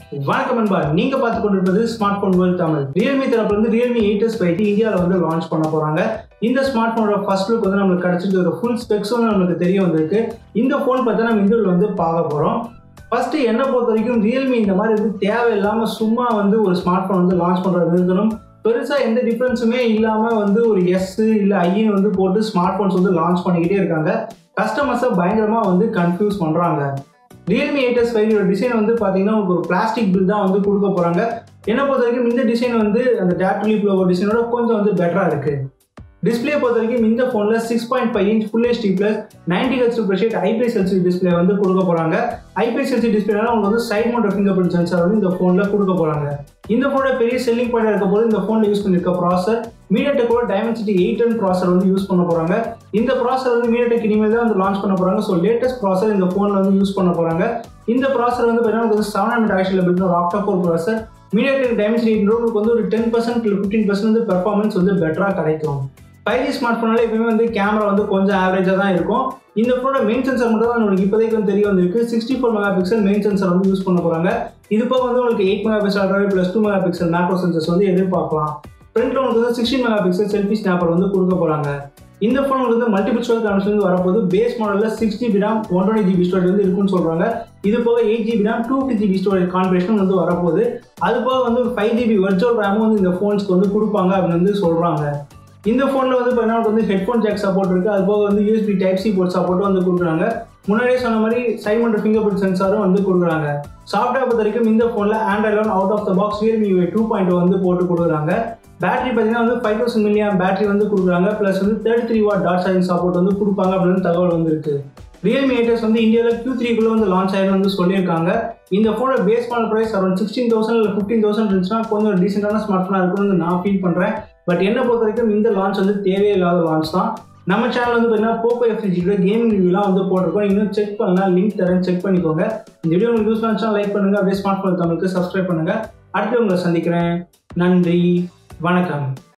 வணக்கம் நண்பா நீங்க பார்த்து கொண்டிருப்பது smartphone world Tamil Realme தரப்புல இருந்து ரியல்மி எயிட் எஸ் ஃபைவ் இந்தியாவில் வந்து லான்ச் பண்ண போறாங்க இந்த ஸ்மார்ட் போனோட ஃபர்ஸ்ட் லுக் வந்து நம்மளுக்கு கிடைச்சிட்டு ஒரு ஃபுல் ஸ்பெக்ஸ் வந்து நம்மளுக்கு தெரிய வந்திருக்கு இந்த ஃபோன் பத்தி நம்ம இந்த வந்து பார்க்க போறோம் ஃபர்ஸ்ட் என்ன பொறுத்த வரைக்கும் ரியல்மி இந்த மாதிரி வந்து தேவையில்லாம சும்மா வந்து ஒரு ஸ்மார்ட் போன் வந்து லான்ச் பண்றது நிறுத்தணும் பெருசா எந்த டிஃப்ரென்ஸுமே இல்லாம வந்து ஒரு எஸ் இல்ல ஐன்னு வந்து போட்டு ஸ்மார்ட் போன்ஸ் வந்து லான்ச் பண்ணிக்கிட்டே இருக்காங்க கஸ்டமர்ஸை பயங்கரமா வந்து கன்ஃபியூஸ் பண்றாங்க Realme eight S five design வந்து பார்த்தீங்கன்னா உங்களுக்கு ஒரு பிளாஸ்டிக் பில் தான் வந்து கொடுக்க போகிறாங்க என்ன பொறுத்த வரைக்கும் இந்த டிசைன் வந்து அந்த டேட் லிப் லோகோ டிசைனோட கொஞ்சம் வந்து பெட்டராக இருக்குது டிஸ்பிளே பொறுத்த வரைக்கும் இந்த ஃபோனில் six point five inch full HD plus ninety H refresh IPS LC display வந்து கொடுக்க போகிறாங்க ஐபிஎஸ் எல்சி டிஸ்பிளேனால உங்களுக்கு வந்து side motor fingerprint sensor வந்து இந்த ஃபோனில் கொடுக்க போகிறாங்க இந்த ஃபோனோட பெரிய செல்லிங் பாயிண்டாக இருக்க போது இந்த ஃபோனில் யூஸ் பண்ணியிருக்க ப்ராசர் மீடியாடெக்கோட டைமென்சிட்டி எயிட் அண்ட் ப்ராசர் வந்து யூஸ் பண்ண போகிறாங்க இந்த ப்ராசர் வந்து மீடியாடெக் இனிமேல் தான் வந்து லான்ச் பண்ண போகிறாங்க ஸோ லேட்டஸ்ட் ப்ராசர் இந்த ஃபோனில் வந்து யூஸ் பண்ண போகிறாங்க இந்த ப்ராசர் வந்து பார்த்தீங்கன்னா உங்களுக்கு செவன் ஹண்ட்ரட் ஆக்சுவல் பில்ட் ஒரு octa core processor MediaTek Dimensity உங்களுக்கு வந்து ஒரு டென் பர்சன்ட் இல்லை ஃபிஃப்டீன் பர்சன்ட் வந்து பெர்ஃபார்மன்ஸ் வந்து பெட்டராக கிடைக்கும் ஃபைவ் ஜி ஸ்மார்ட் ஃபோனால எப்பயுமே வந்து கேமரா வந்து கொஞ்சம் ஆவரேஜாக தான் இருக்கும் இந்த ஃபோனோட மெயின் சென்சார் மட்டும் தான் உங்களுக்கு இப்போதைக்கு வந்து தெரிய வந்திருக்கு sixty four megapixel main sensor வந்து யூஸ் பண்ண போகிறாங்க இது போக வந்து உங்களுக்கு eight megapixel ultra plus two megapixel macro sensors வந்து எதிர்பார்க்கலாம் ஃப்ரண்ட்ல உங்களுக்கு வந்து sixteen megapixel selfie snapper வந்து கொடுக்க போகிறாங்க இந்த ஃபோன் வந்து மல்டிபிள் ஸ்டோரேஜ் கான்ஃபரன்ஸ் வந்து வரப்போது பேஸ் மாடலில் six GB RAM one twenty GB storage வந்து இருக்குன்னு சொல்கிறாங்க இது போக eight GB RAM two fifty GB storage configuration வந்து வரப்போகுது அது போக வந்து ஃபைவ் ஜிபி வர்ச்சுவல் ரேமும் வந்து இந்த ஃபோன்ஸ்க்கு வந்து கொடுப்பாங்க அப்படின்னு வந்து சொல்கிறாங்க இந்த ஃபோனில் வந்து பார்த்தீங்கன்னா வந்து ஹெட்ஃபோன் ஜாக் சப்போர்ட் இருக்குது அது போக வந்து யூஎஸ்பி டைப் சி போர்ட் சப்போர்ட்டும் வந்து கொடுக்குறாங்க முன்னாடியே சொன்ன மாதிரி சைட் மோட்டர் ஃபிங்கர் பிரிண்ட் சென்சாரும் வந்து கொடுக்குறாங்க சாஃப்ட்வேர் பொறுத்த வரைக்கும் இந்த ஃபோனில் Android eleven out of the box Realme two point வந்து போட்டு கொடுக்குறாங்க பேட்டரி பார்த்தீங்கன்னா வந்து ஃபைவ் தௌசண்ட் மில்லியம் பேட்டரி வந்து கொடுக்குறாங்க ப்ளஸ் வந்து தேர்ட்டி த்ரீ வாட் டாட் சார்ஜிங் சப்போர்ட் வந்து கொடுப்பாங்க அப்படின்னு தகவல் வந்து இருக்கு ரியல்மி எயிட்டர்ஸ் வந்து இந்தியாவில் கியூ த்ரீக்குள்ளே வந்து லான்ச் ஆயிரும் வந்து சொல்லியிருக்காங்க இந்த ஃபோனோட base model price around sixteen thousand இல்லை ஃபிஃப்டீன் தௌசண்ட் இருந்துச்சுன்னா கொஞ்சம் டீசெண்டான ஸ்மார்ட் ஃபோனாக இருக்கும்னு நான் ஃபீல் பண்ணுறேன் பட் என்ன பொறுத்த வரைக்கும் இந்த லான்ச் வந்து தேவையே இல்லாத லான்ச் தான் நம்ம சேனல் வந்து பார்த்தீங்கன்னா போக்கோ எஃப் ஜியோட கேமிங் ரிவ்யூலாம் வந்து போட்டிருக்கோம் இன்னும் செக் பண்ணலாம் லிங்க் தரேன் செக் பண்ணிக்கோங்க இந்த வீடியோ உங்களுக்கு யூஸ் பண்ணா லைக் பண்ணுங்க அப்படியே ஸ்மார்ட் ஃபோன் தமிழுக்கு சப்ஸ்கிரைப் பண்ணுங்க அடுத்து உங்களை சந்திக்கிறேன் நன்றி வணக்கம்